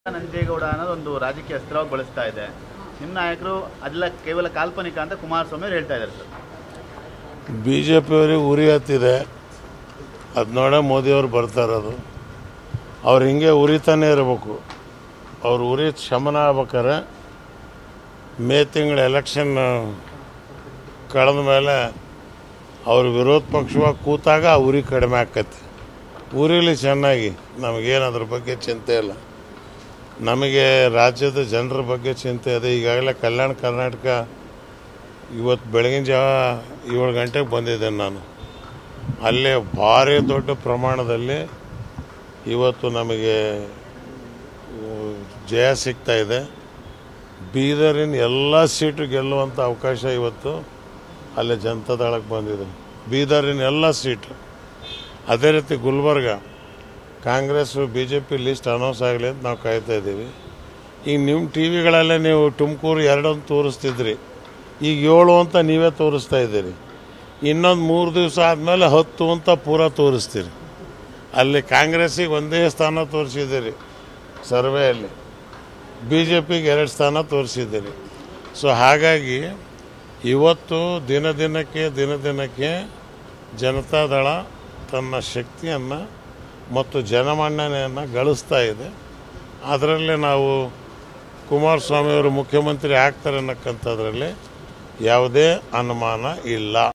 ನಂಜೇಗೌಡ ಅನ್ನೋದು ಒಂದು ರಾಜಕೀಯ ಅಸ್ತ್ರವಾಗಿ ಬಳಸ್ತಾ ಇದೆ ನಿಮ್ಮ ನಾಯಕರು ಅದೆಲ್ಲ ಕೇವಲ ಕಾಲ್ಪನಿಕ ಅಂತ ಕುಮಾರಸ್ವಾಮಿ ಅವರು ಹೇಳ್ತಾ ಇದ್ದಾರೆ ಸರ್ ಬಿ ಜೆ ಪಿಯವ್ರಿಗೆ ಉರಿ ಹತ್ತಿದೆ ಅದು ನೋಡೇ ಮೋದಿಯವ್ರು ಬರ್ತಾ ಇರೋದು ಅವ್ರು ಹಿಂಗೆ ಉರಿತಾನೆ ಇರಬೇಕು ಅವ್ರ ಉರಿ ಶಮನ ಆಗ್ಬೇಕಾರೆ ಮೇ ತಿಂಗಳ ಎಲೆಕ್ಷನ್ ಕಳೆದ ಮೇಲೆ ಅವ್ರ ವಿರೋಧ ಪಕ್ಷವಾಗಿ ಕೂತಾಗ ಆ ಉರಿ ಕಡಿಮೆ ಆಕತಿ ಉರಿಲಿ ಚೆನ್ನಾಗಿ ನಮಗೇನು ಅದ್ರ ಬಗ್ಗೆ ಚಿಂತೆ ಇಲ್ಲ ನಮಗೆ ರಾಜ್ಯದ ಜನರ ಬಗ್ಗೆ ಚಿಂತೆ ಇದೆ ಈಗಾಗಲೇ ಕಲ್ಯಾಣ ಕರ್ನಾಟಕ ಇವತ್ತು ಬೆಳಗಿನ ಜಾವ ಏಳು ಗಂಟೆಗೆ ಬಂದಿದ್ದೇನೆ ನಾನು ಅಲ್ಲೇ ಭಾರಿ ದೊಡ್ಡ ಪ್ರಮಾಣದಲ್ಲಿ ಇವತ್ತು ನಮಗೆ ಆ, ಜಯ ಸಿಗ್ತಾ ಇದೆ ಬೀದರಿನ ಎಲ್ಲ ಸೀಟು ಗೆಲ್ಲುವಂಥ ಅವಕಾಶ ಇವತ್ತು ಅಲ್ಲೇ ಜನತಾದಳಕ್ಕೆ ಬಂದಿದೆ ಬೀದರಿನ ಎಲ್ಲ ಸೀಟು ಅದೇ ರೀತಿ Gulbarga Congress B J P list announce ಆಗಲಿ ಅಂತ ನಾವು ಕಾಯ್ತಾ ಇದ್ದೀವಿ ಈಗ ನಿಮ್ಮ ಟಿ ವಿಗಳಲ್ಲೇ ನೀವು ತುಮಕೂರು ಎರಡೊಂದು ತೋರಿಸ್ತಿದ್ರಿ ಈಗ ಏಳು ಅಂತ ನೀವೇ ತೋರಿಸ್ತಾ ಇದ್ದೀರಿ ಇನ್ನೊಂದು ಮೂರು ದಿವಸ ಆದಮೇಲೆ ಹತ್ತು ಅಂತ ಪೂರ ತೋರಿಸ್ತೀರಿ ಅಲ್ಲಿ ಕಾಂಗ್ರೆಸ್ಸಿಗೆ ಒಂದೇ ಸ್ಥಾನ ತೋರಿಸಿದ್ದೀರಿ ಸರ್ವೆಯಲ್ಲಿ ಬಿ ಜೆ ಪಿಗೆ ಎರಡು ಸ್ಥಾನ ತೋರಿಸಿದ್ದೀರಿ ಸೊ ಹಾಗಾಗಿ ಇವತ್ತು ದಿನ ದಿನಕ್ಕೆ ದಿನ ದಿನಕ್ಕೆ ಜನತಾದಳ ತನ್ನ ಶಕ್ತಿಯನ್ನು ಮತ್ತು ಜನಮನ್ನಣೆಯನ್ನು ಗಳಿಸ್ತಾ ಇದೆ ಅದರಲ್ಲಿ ನಾವು ಕುಮಾರಸ್ವಾಮಿಯವರು ಮುಖ್ಯಮಂತ್ರಿ ಆಗ್ತಾರೆ ಅನ್ನಕ್ಕಂಥದ್ರಲ್ಲಿ ಯಾವುದೇ ಅನುಮಾನ ಇಲ್ಲ